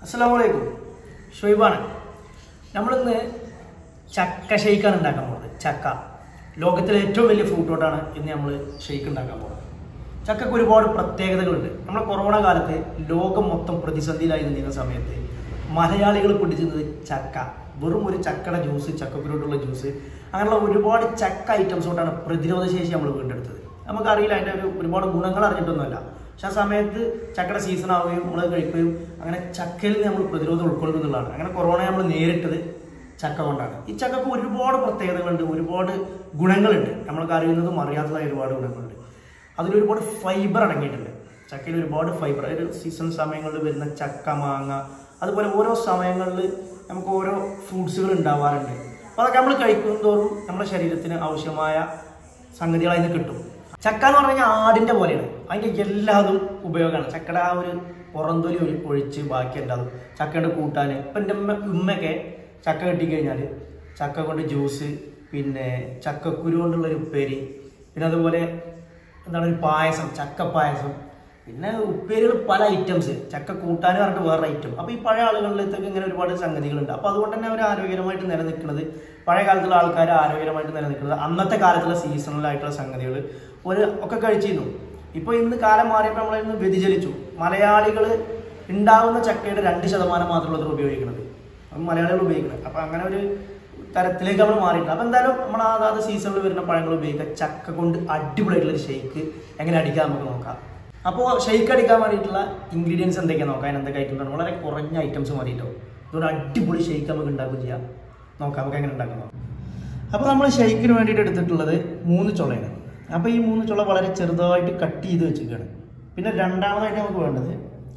അസ്സലാമലൈക്കും ഷുൈബാണ് നമ്മളിന്ന് ചക്ക ഷെയ്ക്കാണ് ഉണ്ടാക്കാൻ പോകുന്നത് ചക്ക ലോകത്തിലെ ഏറ്റവും വലിയ ഫ്രൂട്ടോട്ടാണ് ഇന്ന് നമ്മൾ ഷെയ്ക്ക് ഉണ്ടാക്കാൻ പോകുന്നത് ചക്കക്ക് ഒരുപാട് പ്രത്യേകതകളുണ്ട് നമ്മുടെ കൊറോണ കാലത്ത് ലോകം മൊത്തം പ്രതിസന്ധിയിലായി നിൽക്കുന്ന സമയത്ത് മലയാളികൾ പിടിച്ചിരുന്നത് ചക്ക വെറും ഒരു ചക്കയുടെ ജ്യൂസ് ചക്കക്കുരുട്ടുള്ള ജ്യൂസ് അങ്ങനെയുള്ള ഒരുപാട് ചക്ക ഐറ്റംസ് കൊണ്ടാണ് പ്രതിരോധ ശേഷി നമ്മൾ വീണ്ടെടുത്തത് നമുക്കറിയില്ല അതിൻ്റെ ഒരു ഒരുപാട് ഗുണങ്ങൾ അറിഞ്ഞിട്ടൊന്നുമല്ല പക്ഷെ ആ സമയത്ത് ചക്കയുടെ സീസൺ ആവുകയും നമ്മൾ കഴിക്കുകയും അങ്ങനെ ചക്കയിൽ നിന്ന് നമ്മൾ പ്രതിരോധം ഉൾക്കൊള്ളുന്നു എന്നുള്ളതാണ് അങ്ങനെ കൊറോണ നമ്മൾ നേരിട്ടത് ചക്ക കൊണ്ടാണ് ഈ ചക്കക്ക് ഒരുപാട് പ്രത്യേകതകളുണ്ട് ഒരുപാട് ഗുണങ്ങളുണ്ട് നമ്മൾക്ക് അറിയുന്നതും അറിയാത്തതായ ഒരുപാട് ഗുണങ്ങളുണ്ട് അതിലൊരുപാട് ഫൈബർ അടങ്ങിയിട്ടുണ്ട് ചക്കയിൽ ഒരുപാട് ഫൈബർ അതായത് സീസൺ സമയങ്ങളിൽ വരുന്ന ചക്ക മാങ്ങ അതുപോലെ ഓരോ സമയങ്ങളിൽ നമുക്ക് ഓരോ ഫ്രൂട്ട്സുകൾ ഉണ്ടാവാറുണ്ട് അപ്പോൾ അതൊക്കെ നമ്മൾ കഴിക്കും തോറും നമ്മുടെ ശരീരത്തിന് ആവശ്യമായ സംഗതികൾ അതിന് കിട്ടും ചക്ക എന്ന് പറഞ്ഞു കഴിഞ്ഞാൽ ആടിൻ്റെ പോലെയാണ് അതിൻ്റെ എല്ലാതും ഉപയോഗമാണ് ചക്കയുടെ ആ ഒരു പുറന്തൊലി ഒഴി- ഒഴിച്ച് ബാക്കി എല്ലാതും ചക്കയുടെ കൂട്ടാൻ ഇപ്പം എൻ്റെ ഉമ്മ ഉമ്മയൊക്കെ ചക്ക കിട്ടിക്കഴിഞ്ഞാൽ ചക്ക കൊണ്ട് ജ്യൂസ് പിന്നെ ചക്കക്കുരു കൊണ്ടുള്ള ഒരു ഉപ്പേരി പിന്നെ അതുപോലെ എന്താണ് ഒരു പായസം ചക്ക പായസം പിന്നെ ഉപ്പേരികൾ പല ഐറ്റംസ് ചക്ക കൂട്ടാൻ പറഞ്ഞിട്ട് വേറെ ഐറ്റം അപ്പോൾ ഈ പഴയ ആളുകളിലത്തൊക്കെ ഇങ്ങനെ ഒരുപാട് സംഗതികളുണ്ട് അപ്പോൾ അതുകൊണ്ട് തന്നെ അവർ ആരോഗ്യകരമായിട്ട് നിലനിൽക്കുന്നത് പഴയ കാലത്തുള്ള ആൾക്കാർ ആരോഗ്യകരമായിട്ട് നിലനിൽക്കുന്നത് അന്നത്തെ കാലത്തുള്ള സീസണലായിട്ടുള്ള സംഗതികൾ ഒരു ഒക്കെ കഴിച്ചിരുന്നു ഇപ്പോൾ ഇന്ന് കാലം മാറിയപ്പോൾ നമ്മൾ ഇന്ന് വ്യതിചലിച്ചു മലയാളികൾ ഉണ്ടാവുന്ന ചക്കയുടെ രണ്ട് ശതമാനം മാത്രമുള്ള അത്ര ഉപയോഗിക്കുന്നത് അത് മലയാളികൾ ഉപയോഗിക്കുന്നത് അപ്പോൾ അങ്ങനെ ഒരു തരത്തിലേക്ക് നമ്മൾ മാറിയിട്ടുണ്ട് അപ്പോൾ എന്തായാലും നമ്മൾ അതാത് സീസണിൽ വരുന്ന പഴങ്ങൾ ഉപയോഗിക്കുക ചക്ക കൊണ്ട് അടിപൊളിയായിട്ടുള്ള ഒരു ഷെയ്ക്ക് എങ്ങനെ അടിക്കാൻ നമുക്ക് നോക്കാം അപ്പോൾ ഷെയ്ക്ക് അടിക്കാൻ വേണ്ടിയിട്ടുള്ള ഇൻഗ്രീഡിയൻസ് എന്തൊക്കെയാണ് നോക്കാം അതിന് എന്തൊക്കെ ഐറ്റം വളരെ കുറഞ്ഞ ഐറ്റംസ് മതിയിട്ടോ അതുകൊണ്ട് അടിപൊളി ഷെയ്ക്ക് നമുക്ക് ഉണ്ടാക്കുകയും ചെയ്യാം നോക്കാം നമുക്ക് എങ്ങനെ ഉണ്ടാക്കാം അപ്പോൾ നമ്മൾ ഷെയ്ക്കിന് വേണ്ടിയിട്ട് എടുത്തിട്ടുള്ളത് മൂന്ന് ചുളയാണ് അപ്പോൾ ഈ മൂന്ന് ചുള വളരെ ചെറുതായിട്ട് കട്ട് ചെയ്ത് വെച്ചിരിക്കുകയാണ് പിന്നെ രണ്ടാമതായിട്ട് നമുക്ക് വേണ്ടത്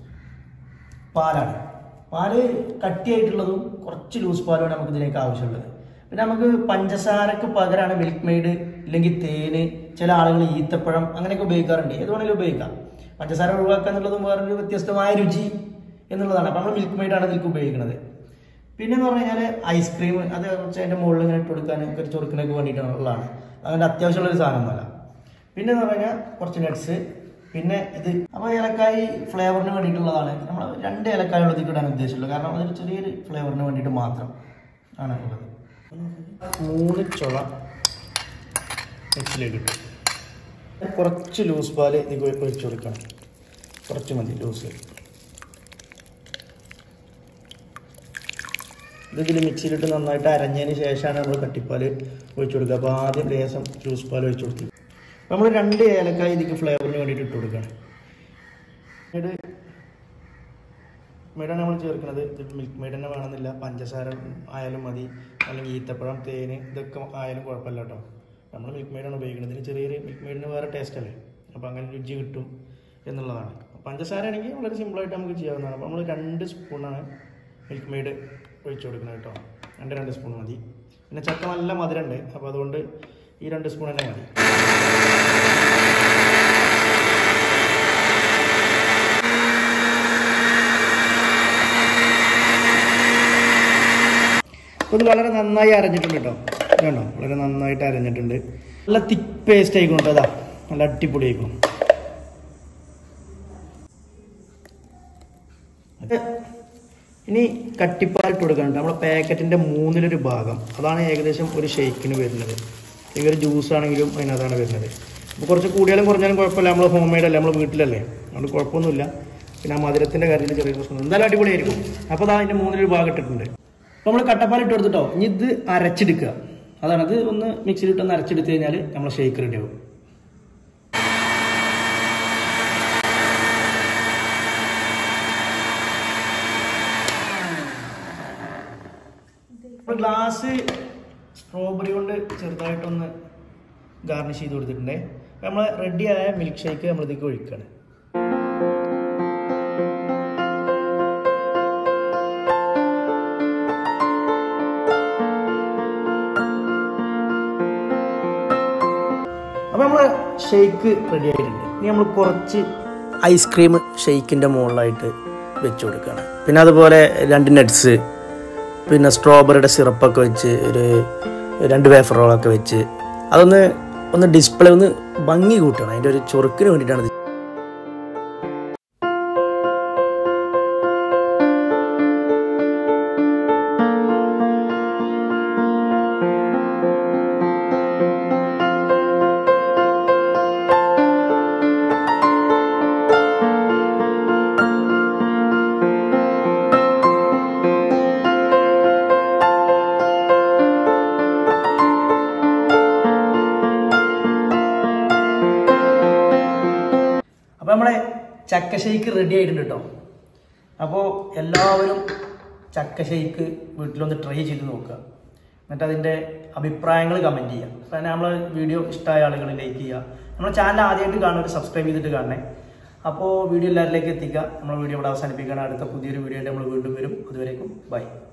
പാലാണ് പാല് കട്ടിയായിട്ടുള്ളതും കുറച്ച് ലൂസ് പാലുമാണ് നമുക്ക് ഇതിലേക്ക് ആവശ്യമുള്ളത് പിന്നെ നമുക്ക് പഞ്ചസാരക്ക് പകരമാണ് മിൽക്ക് മെയ്ഡ് ഇല്ലെങ്കിൽ തേന് ചില ആളുകൾ ഈത്തപ്പഴം അങ്ങനെയൊക്കെ ഉപയോഗിക്കാറുണ്ട് ഏത് വേണമെങ്കിലും ഉപയോഗിക്കാം പഞ്ചസാര ഒഴിവാക്കുക എന്നുള്ളതും വേറൊരു വ്യത്യസ്തമായ രുചി എന്നുള്ളതാണ് അപ്പോൾ നമ്മൾ മിൽക്ക് മെയ്ഡാണ് ഇതിലേക്ക് ഉപയോഗിക്കുന്നത് പിന്നെ എന്ന് പറഞ്ഞു കഴിഞ്ഞാൽ ഐസ്ക്രീം അത് കുറച്ച് അതിൻ്റെ മുകളിൽ ഇങ്ങനെ ഇട്ട് കൊടുക്കാൻ ഒരു ചൊറുക്കിനൊക്കെ വേണ്ടിയിട്ടുള്ളതാണ് അങ്ങനെ അത്യാവശ്യമുള്ള ഒരു സാധനമൊന്നുമല്ല പിന്നെ എന്ന് പറഞ്ഞാൽ കുറച്ച് നട്ട്സ് പിന്നെ ഇത് അപ്പോൾ ഏലക്കായി ഫ്ലേവറിന് വേണ്ടിയിട്ടുള്ളതാണ് നമ്മൾ രണ്ട് ഏലക്കായ ഉള്ളതിൽ ഇടാൻ ഉദ്ദേശിച്ചുള്ളൂ കാരണം അതൊരു ചെറിയൊരു ഫ്ലേവറിന് വേണ്ടിയിട്ട് മാത്രം ആണ് ഉള്ളത് മൂന്ന് ചുള മിക്സിലേക്ക് ഇട്ടു കുറച്ച് ലൂസ് പാല് ഇത് ഒഴിച്ചു കൊടുക്കണം കുറച്ച് മതി ലൂസ് ഇതിൽ മിക്സിയിലിട്ട് നന്നായിട്ട് അരഞ്ഞതിന് ശേഷമാണ് നമ്മൾ കട്ടിപ്പാൽ ഒഴിച്ചു കൊടുക്കുക അപ്പോൾ ആദ്യം ലേസം ജ്യൂസ് പാൽ ഒഴിച്ചു കൊടുത്തു നമ്മൾ രണ്ട് ഏലക്കായ ഇതിക്ക് ഫ്ലേവറിന് വേണ്ടിയിട്ട് ഇട്ട് കൊടുക്കുകയാണ് എന്നിട്ട് മെയ്ഡാണ് നമ്മൾ ചേർക്കുന്നത് ഇത് മിൽക്ക് മെയ്ഡ് തന്നെ വേണമെന്നില്ല പഞ്ചസാര ആയാലും മതി അല്ലെങ്കിൽ ഈത്തപ്പഴം തേന് ഇതൊക്കെ ആയാലും കുഴപ്പമില്ല കേട്ടോ നമ്മൾ മിൽക്ക് മെയ്ഡാണ് ഉപയോഗിക്കുന്നത് ഇതിന് ചെറിയൊരു മിൽക്ക് മെയ്ഡിന് വേറെ ടേസ്റ്റ് അല്ലേ അപ്പോൾ അങ്ങനെ രുചി കിട്ടും എന്നുള്ളതാണ് പഞ്ചസാര ആണെങ്കിൽ വളരെ സിമ്പിളായിട്ട് നമുക്ക് ചെയ്യാവുന്നതാണ് അപ്പോൾ നമ്മൾ രണ്ട് സ്പൂണാണ് മിൽക്ക് മെയ്ഡ് ഒഴിച്ചു കൊടുക്കുന്നത് കേട്ടോ രണ്ട് രണ്ട് സ്പൂൺ മതി പിന്നെ ചക്ക നല്ല മധുരമുണ്ട് അപ്പോൾ അതുകൊണ്ട് ഈ രണ്ട് സ്പൂൺ തന്നെ മതി അപ്പോൾ ഇത് വളരെ നന്നായി അരഞ്ഞിട്ടുണ്ട് കേട്ടോ കണ്ടോ വളരെ നന്നായിട്ട് അരഞ്ഞിട്ടുണ്ട് നല്ല തിക്ക് പേസ്റ്റ് ആയിക്കണം കേട്ടോ അതാ നല്ല അടിപൊളി ആയിക്കണം അത് ഇനി കട്ടിപ്പാലിട്ട് കൊടുക്കണം നമ്മുടെ പാക്കറ്റിൻ്റെ മൂന്നിലൊരു ഭാഗം അതാണ് ഏകദേശം ഒരു ഷെയ്ക്കിന് വരുന്നത് ഈ ഒരു ജ്യൂസ് ആണെങ്കിലും അതിനകത്താണ് വരുന്നത് അപ്പോൾ കുറച്ച് കൂടിയാലും കുറഞ്ഞാലും കുഴപ്പമില്ല നമ്മൾ ഹോം മെയ്ഡ് അല്ലേ നമ്മൾ വീട്ടിലല്ലേ അതുകൊണ്ട് കുഴപ്പമൊന്നുമില്ല പിന്നെ ആ മധുരത്തിൻ്റെ കാര്യത്തിൽ ചെറിയ പ്രശ്നം എന്തായാലും അടിപൊളിയായിരിക്കും അപ്പോൾ അതാ അതിൻ്റെ മൂന്നിലൊരു ഭാഗം ഇട്ടിട്ടുണ്ട് അപ്പോൾ നമ്മൾ കട്ടപ്പാൽ ഇട്ട് കൊടുത്തിട്ടോ ഇനി ഇത് അരച്ചെടുക്കുക അതാണ് അത് ഒന്ന് മിക്സിയിലിട്ട് ഒന്ന് അരച്ചെടുത്ത് കഴിഞ്ഞാൽ നമ്മൾ ഷെയ്ക്ക് റെഡി ആവും ഇപ്പോൾ ഗ്ലാസ് സ്ട്രോബെറി കൊണ്ട് ചെറുതായിട്ടൊന്ന് ഗാർണിഷ് ചെയ്ത് കൊടുത്തിട്ടുണ്ടേ അപ്പോൾ നമ്മൾ റെഡിയായ മിൽക്ക് ഷേക്ക് നമ്മളിതേക്ക് ഒഴിക്കുകയാണ് അപ്പോൾ നമ്മൾ ഷേക്ക് റെഡി ആയിട്ടുണ്ട് ഇനി നമ്മൾ കുറച്ച് ഐസ്ക്രീം ഷെയ്ക്കിൻ്റെ മുകളിലായിട്ട് വെച്ച് കൊടുക്കുകയാണ് പിന്നെ അതുപോലെ രണ്ട് നട്ട്സ് പിന്നെ സ്ട്രോബെറിയുടെ സിറപ്പൊക്കെ വെച്ച് ഒരു രണ്ട് വേഫറുകളൊക്കെ വെച്ച് അതൊന്ന് ഒന്ന് ഡിസ്പ്ലേ ഒന്ന് ഭംഗി കൂട്ടണം അതിൻ്റെ ഒരു ചൊറുക്കിന് വേണ്ടിയിട്ടാണ് ഇത് അപ്പോൾ നമ്മളെ ചക്ക ഷെയ്ക്ക് റെഡി ആയിട്ടുണ്ട് കേട്ടോ അപ്പോൾ എല്ലാവരും ചക്ക ഷെയ്ക്ക് വീട്ടിലൊന്ന് ട്രൈ ചെയ്ത് നോക്കുക എന്നിട്ട് അതിൻ്റെ അഭിപ്രായങ്ങൾ കമൻറ്റ് ചെയ്യുക പിന്നെ നമ്മൾ വീഡിയോ ഇഷ്ടമായ ആളുകൾ ലൈക്ക് ചെയ്യുക നമ്മുടെ ചാനൽ ആദ്യമായിട്ട് കാണുന്നവർ സബ്സ്ക്രൈബ് ചെയ്തിട്ട് കാണണേ അപ്പോൾ വീഡിയോ എല്ലാവരിലേക്ക് എത്തിക്കുക നമ്മൾ വീഡിയോ ഇവിടെ അവസാനിപ്പിക്കുകയാണ് അടുത്ത പുതിയൊരു വീഡിയോ ആയിട്ട് നമ്മൾ വീണ്ടും വരും അതുവരേക്കും ബൈ